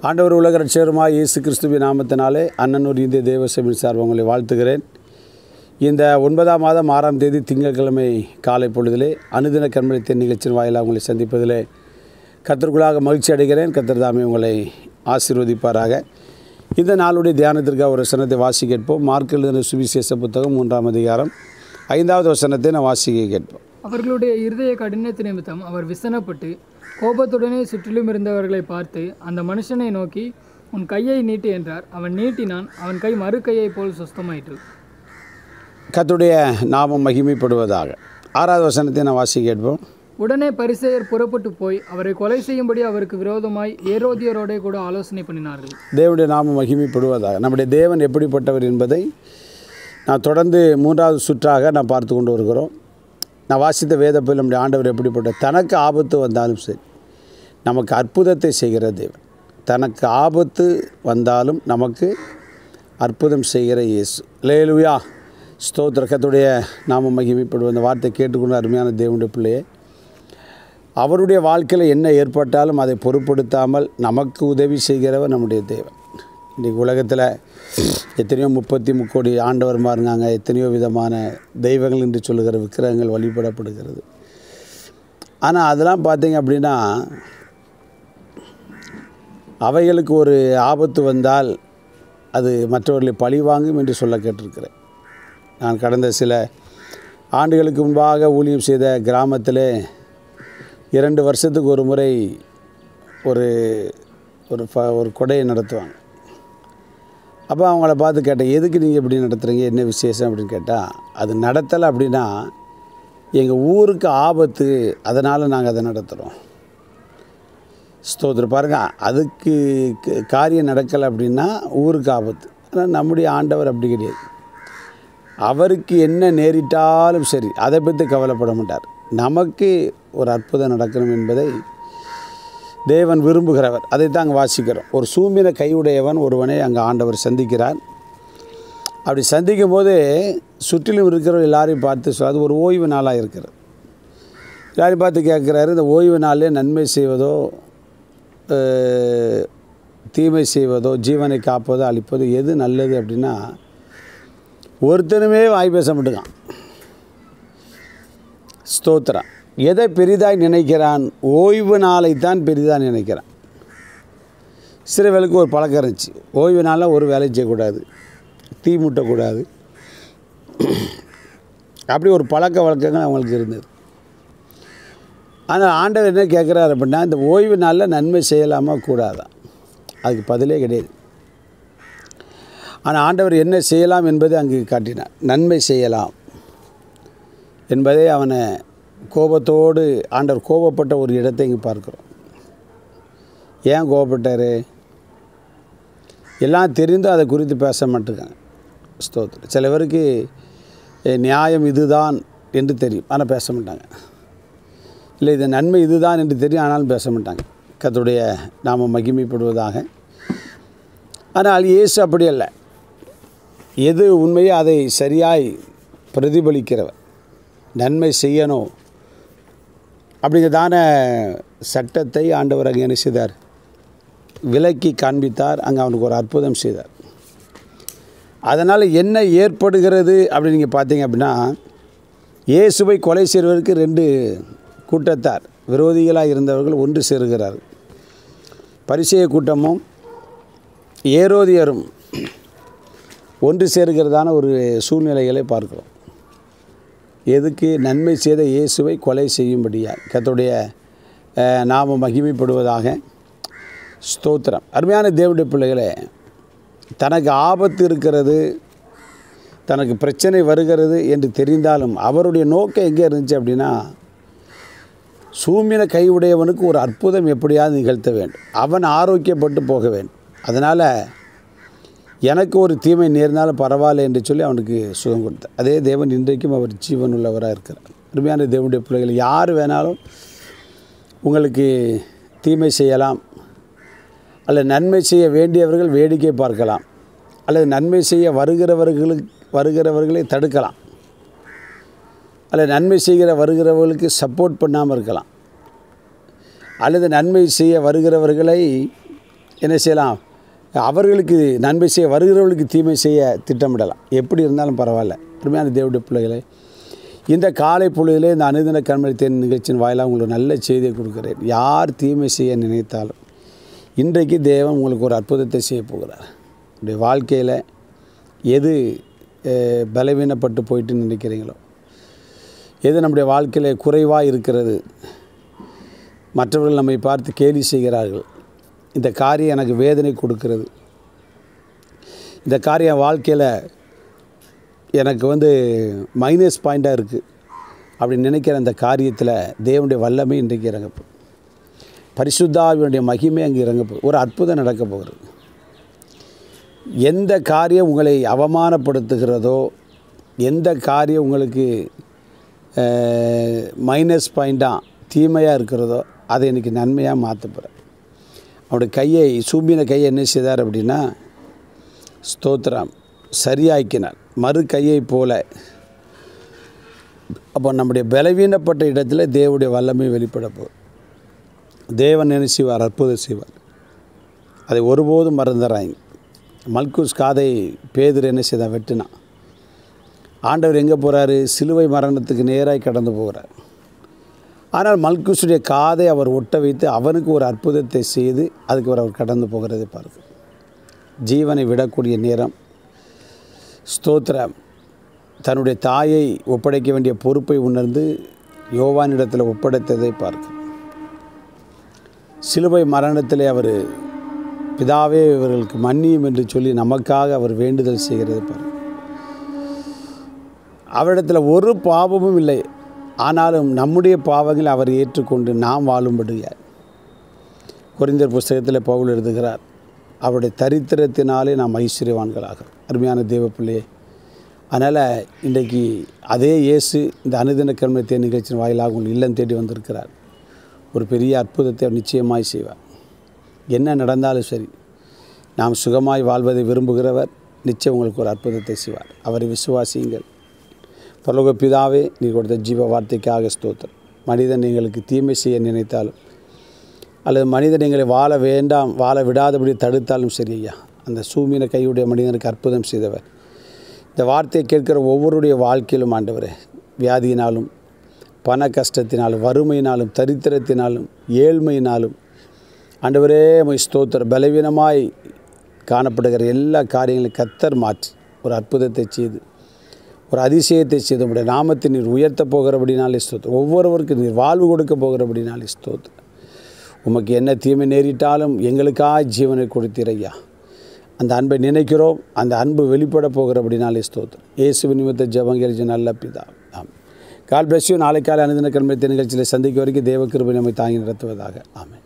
ஆண்டவர் உலக ரட்சகருமாய் இயேசு கிறிஸ்துவின் நாமத்தினாலே அண்ணனூர் இந்திய தேவசபையின் சார்பாக உங்களை வாழ்த்துகிறேன் இந்த ஒன்பதாம் மாதம் ஆறாம் தேதி திங்கட்கிழமை காலை பொழுதிலே அனுதின கண்மணித்தின் நிகழ்ச்சியின் வாயிலாக உங்களை சந்திப்பதிலே கத்தருக்குள்ளாக மகிழ்ச்சி அடைகிறேன் கத்தர் தாமே உங்களை ஆசீர்வதிப்பாராக இந்த நாளுடைய தியானத்திற்காக ஒரு வசனத்தை வாசி கேட்போம் மார்க் எழுதின சுவிசேஷ புத்தகம் மூன்றாம் அதிகாரம் ஐந்தாவது வசனத்தை நான் வாசிக்க கேட்போம் அவர்களுடைய இருதய கடினத்து நிமித்தம் அவர் விசனப்பட்டு கோபத்துடனே சுற்றிலும் இருந்தவர்களை பார்த்து அந்த மனுஷனை நோக்கி உன் கையை நீட்டு என்றார் அவன் நீட்டினான் அவன் கை மறு கையைப் போல் சுஸ்தமாயிற்று கத்துடைய நாமம் மகிமைப்படுவதாக ஆறாவது வசனத்தை நான் வாசி கேட்போம் உடனே பரிசேயர் புறப்பட்டு போய் அவரை கொலை செய்யும்படி அவருக்கு விரோதமாய் ஏரோதியரோடே கூட ஆலோசனை பண்ணினார்கள் தேவனுடைய நாமம் மகிமைப்படுவதாக நம்முடைய தேவன் எப்படிப்பட்டவர் என்பதை நான் தொடர்ந்து மூன்றாவது சுற்றாக நான் பார்த்து கொண்டு வருகிறோம் நான் வாசித்த வேதப்பில் நம்முடைய ஆண்டவர் எப்படிப்பட்ட தனக்கு ஆபத்து வந்தாலும் சரி நமக்கு அற்புதத்தை செய்கிற தேவன் தனக்கு ஆபத்து வந்தாலும் நமக்கு அற்புதம் செய்கிற இயேசு லேலுயா ஸ்தோத்திரக்கத்துடைய நாம மகிமைப்படுவ அந்த வார்த்தை கேட்டுக்கொண்டு அருமையான தேவனுடைய பிள்ளையே அவருடைய வாழ்க்கையில் என்ன ஏற்பட்டாலும் அதை பொருட்படுத்தாமல் நமக்கு உதவி செய்கிறவர் நம்முடைய தேவன் இன்றைக்கி உலகத்தில் எத்தனையோ முப்பத்தி முக்கோடி ஆண்டவர்மா இருக்காங்க எத்தனையோ விதமான தெய்வங்கள் என்று சொல்லுகிற விக்கிரகங்கள் வழிபடப்படுகிறது ஆனால் அதெல்லாம் பார்த்தீங்க அப்படின்னா அவைகளுக்கு ஒரு ஆபத்து வந்தால் அது மற்றவர்களை பழிவாங்கும் என்று சொல்ல கேட்டிருக்கிறேன் நான் கடந்த சில ஆண்டுகளுக்கு முன்பாக ஊழியம் செய்த கிராமத்திலே இரண்டு வருஷத்துக்கு ஒரு முறை ஒரு ஒரு ஃப ஒரு கொடையை நடத்துவாங்க அப்போ அவங்கள பார்த்து கேட்டேன் எதுக்கு நீங்கள் இப்படி நடத்துகிறீங்க என்ன விசேஷம் அப்படின்னு கேட்டால் அது நடத்தலை அப்படின்னா எங்கள் ஊருக்கு ஆபத்து அதனால் நாங்கள் அதை நடத்துகிறோம் ஸ்தோத்திரம் பாருங்கள் அதுக்கு க- காரியம் நடக்கலை அப்படின்னா ஊருக்கு ஆபத்து ஆனால் நம்முடைய ஆண்டவர் அப்படி கிடையாது அவருக்கு என்ன நேரிட்டாலும் சரி அதை பற்றி கவலைப்பட மாட்டார் நமக்கு ஒரு அற்புதம் நடக்கணும் என்பதை தேவன் விரும்புகிறவர் அதை தான் அங்கே வாசிக்கிறோம் ஒரு சூமின கையுடையவன் ஒருவனை அங்கே ஆண்டவர் சந்திக்கிறார் அப்படி சந்திக்கும் போது சுற்றிலும் இருக்கிற எல்லாரையும் பார்த்து சொல் அது ஒரு ஓய்வு நாளாக இருக்கிறது எல்லாரையும் பார்த்து கேட்குறாரு இந்த ஓய்வு நாளிலே நன்மை செய்வதோ அஹ், தீமை செய்வதோ ஜீவனை காப்பதோ அழிப்பதோ எது நல்லது அப்படின்னா ஒருத்தனுமே வாய் பேச மாட்டேங்கான் ஸ்தோத்திரம் எதை பெரிதாய் நினைக்கிறான் ஓய்வு நாளை தான் பெரிதாக நினைக்கிறான் சில வேலைக்கு ஒரு பழக்கம் இருந்துச்சு ஓய்வு நாளில் ஒரு வேலை செய்யக்கூடாது தீ மூட்டக்கூடாது அப்படி ஒரு பழக்க வழக்கங்கள் அவங்களுக்கு இருந்தது ஆனால் ஆண்டவர் என்ன கேட்குறாரு அப்படின்னா இந்த ஓய்வு நாளில் நன்மை செய்யலாமா கூடாதா அதுக்கு பதிலே கிடையாது ஆனால் ஆண்டவர் என்ன செய்யலாம் என்பதை அங்கு காட்டினார் நன்மை செய்யலாம் என்பதை அவனை கோபத்தோடு ஆண்டவர் கோபப்பட்ட ஒரு இடத்தை இங்கே பார்க்குறோம் ஏன் கோபப்பட்டார் எல்லாம் தெரிந்தும் அதை குறித்து பேச மாட்டேங்காங்க ஸ்தோத்திரம் சில பேருக்கு "ஏ, நியாயம் இதுதான் என்று தெரியும் ஆனால் பேச மாட்டாங்க இல்லை இது நன்மை இதுதான் என்று தெரியும் ஆனாலும் பேச மாட்டாங்க கர்த்தருடைய நாம மகிமைப்படுவதாக ஆனால் இயேசு அப்படி அல்ல எது உண்மையோ அதை சரியாய் பிரதிபலிக்கிறவர் நன்மை செய்யணும் அப்படிங்கிறதான சட்டத்தை ஆண்டவர் அங்கே என்ன செய்தார் விலக்கி காண்பித்தார் அங்கே அவனுக்கு ஒரு அற்புதம் செய்தார் அதனால் என்ன ஏற்படுகிறது அப்படின்னு நீங்கள் பார்த்தீங்க அப்படின்னா இயேசுவை கொலை செய்வதற்கு ரெண்டு கூட்டத்தார் விரோதிகளாக இருந்தவர்கள் ஒன்று சேருகிறார்கள் பரிசெய கூட்டமும் ஏரோதியரும் ஒன்று சேருகிறதான ஒரு சூழ்நிலைகளை பார்க்கிறோம் எதுக்கு நன்மை செய்த இயேசுவை கொலை செய்யும்படியாக கர்த்தருடைய அஹ், நாம மகிமைப்படுவதாக ஸ்தோத்திரம் அருமையான தேவனுடைய பிள்ளைகளே தனக்கு ஆபத்து இருக்கிறது தனக்கு பிரச்சனை வருகிறது என்று தெரிந்தாலும் அவருடைய நோக்கம் எங்கே இருந்துச்சு அப்படின்னா சூமின கையுடையவனுக்கு ஒரு அற்புதம் எப்படியாவது நிகழ்த்த வேண்டும் அவன் ஆரோக்கியப்பட்டு போக வேண்டும் அதனால் எனக்கு ஒரு தீமை நேர்ந்தாலும் பரவாயில்லை என்று சொல்லி அவனுக்கு சுகம் கொடுத்தார் அதே தேவன் இன்றைக்கும் அவர் ஜீவன் உள்ளவராக இருக்கிறார் அருமையான தேவனுடைய பிள்ளைகள் யார் வேணாலும் உங்களுக்கு தீமை செய்யலாம் அல்லது நன்மை செய்ய வேண்டியவர்கள் வேடிக்கை பார்க்கலாம் அல்லது நன்மை செய்ய வருகிறவர்களுக்கு வருகிறவர்களை தடுக்கலாம் அல்லது நன்மை செய்கிற வருகிறவர்களுக்கு சப்போர்ட் பண்ணாமல் இருக்கலாம் அல்லது நன்மை செய்ய வருகிறவர்களை என்ன செய்யலாம் அவர்களுக்கு நன்மை செய்ய வருகிறவர்களுக்கு தீமை செய்ய திட்டமிடலாம் எப்படி இருந்தாலும் பரவாயில்ல உண்மையான தேவடைய பிள்ளைகளே இந்த காலை பொழுதிலே இந்த அனுதின கண்மணி தேன் நிகழ்ச்சியின் வாயிலாக உங்களுக்கு நல்ல செய்தியை கொடுக்குறேன் யார் தீமை செய்ய நினைத்தாலும் இன்றைக்கு தேவன் உங்களுக்கு ஒரு அற்புதத்தை செய்ய போகிறார் உங்களுடைய வாழ்க்கையில் எது அஹ், பலவீனப்பட்டு போயிட்டு நினைக்கிறீங்களோ எது நம்முடைய வாழ்க்கையில் குறைவாக இருக்கிறது மற்றவர்கள் நம்மை பார்த்து கேலி செய்கிறார்கள் இந்த காரியம் எனக்கு வேதனை கொடுக்கிறது இந்த காரியம் வாழ்க்கையில் எனக்கு வந்து மைனஸ் பாயிண்ட்டாக இருக்குது அப்படி நினைக்கிற அந்த காரியத்தில் தேவனுடைய வல்லமை இன்றைக்கு இறங்கப்போகுது பரிசுத்தாவினுடைய மகிமை அங்கே இறங்கப்போகுது ஒரு அற்புதம் நடக்க போகிறது எந்த காரியம் உங்களை அவமானப்படுத்துகிறதோ எந்த காரியம் உங்களுக்கு மைனஸ் பாயிண்ட்டாக தீமையாக இருக்கிறதோ அதை இன்றைக்கி நன்மையாக மாற்ற போகிறேன் அவருடைய கையை சூம்பின கையை என்ன செய்தார் அப்படின்னா ஸ்தோத்திரம் சரியாக்கினார் மறு கையை போல அப்போ நம்முடைய பலவீனப்பட்ட இடத்துல தேவனுடைய வல்லமை வெளிப்பட போகுது தேவன் என்ன செய்வார் அற்புதம் செய்வார் அதை ஒருபோதும் மறந்துடுறாங்க மல்குஸ் காதை பேதர் என்ன செய்தான் வெட்டினான் ஆண்டவர் எங்கே போகிறாரு சிலுவை மரணத்துக்கு நேராக கடந்து போகிறார் ஆனால் மல்குஸுடைய காதை அவர் ஒட்ட வைத்து அவனுக்கு ஒரு அற்புதத்தை செய்து அதுக்கு அவர் அவர் கடந்து போகிறதை பாருங்கள் ஜீவனை விடக்கூடிய நேரம் ஸ்தோத்திரம் தன்னுடைய தாயை ஒப்படைக்க வேண்டிய பொறுப்பை உணர்ந்து யோவானிடத்தில் ஒப்படைத்ததை பார்க்க சிலுவை மரணத்திலே அவர் பிதாவே இவர்களுக்கு மன்னியும் என்று சொல்லி நமக்காக அவர் வேண்டுதல் செய்கிறதை பாருங்கள் அவரிடத்தில் ஒரு பாவமும் இல்லை ஆனாலும் நம்முடைய பாவங்களை அவர் ஏற்றுக்கொண்டு நாம் வாழும்படியார் குறிந்தர் புஸ்தகத்தில் பவுல் எழுதுகிறார் அவருடைய தரித்திரத்தினாலே நாம் ஐஸ்வர்யவான்களாக அருமையான தேவ பிள்ளையே அதனால் இன்றைக்கு அதே இயேசு இந்த அனுதின கர்மத்தை நிகழ்ச்சியின் வாயிலாக உங்கள் இல்லம் தேடி வந்திருக்கிறார் ஒரு பெரிய அற்புதத்தை அவர் நிச்சயமாய் செய்வார் என்ன நடந்தாலும் சரி நாம் சுகமாய் வாழ்வதை விரும்புகிறவர் நிச்சயம் உங்களுக்கு ஒரு அற்புதத்தை செய்வார் அவரை விசுவாசியுங்கள் பரலோக பிதாவே நீ கொடுத்த ஜீவ வார்த்தைக்காக ஸ்தோத்திரம் மனிதன் எங்களுக்கு தீமை செய்ய நினைத்தாலும் அல்லது மனிதன் எங்களை வாழ வேண்டாம் வாழ விடாதபடி தடுத்தாலும் சரி ஐயா அந்த சூமின கையுடைய மனிதனுக்கு அற்புதம் செய்தவர் இந்த வார்த்தையை கேட்கிற ஒவ்வொருடைய வாழ்க்கையிலும் ஆண்டவரே வியாதியினாலும் பண கஷ்டத்தினாலும் வறுமையினாலும் தரித்திரத்தினாலும் ஏழ்மையினாலும் ஆண்டவரே மை ஸ்தோத்திர பலவீனமாய் காணப்படுகிற எல்லா காரியங்களையும் கத்தர் மாற்றி ஒரு அற்புதத்தை செய்து ஒரு அதிசயத்தை செய்து உடைய நாமத்தை நீர் உயர்த்த போகிறபடினாலே ஸ்தோத்திரம் ஒவ்வொருவருக்கும் நீர் வாழ்வு கொடுக்க போகிறபடினாலே ஸ்தோத்திரம் உமக்கு என்ன தீமை நேரிட்டாலும் எங்களுக்காக ஜீவனை கொடுத்தீர் ஐயா அந்த அன்பை நினைக்கிறோம் அந்த அன்பு வெளிப்பட போகிறபடினாலே ஸ்தோத்திரம் இயேசு நிமித்த ஜபங்கரிஜ நல்ல பிதா ஆமாம் கால் பிளஸ் யூ நாளை காலை அனுதின கண்மை நிகழ்ச்சியில் சந்திக்க வரைக்கும் தேவ கிருபை நம்மை தாங்கி நடத்துவதாக ஆமாம்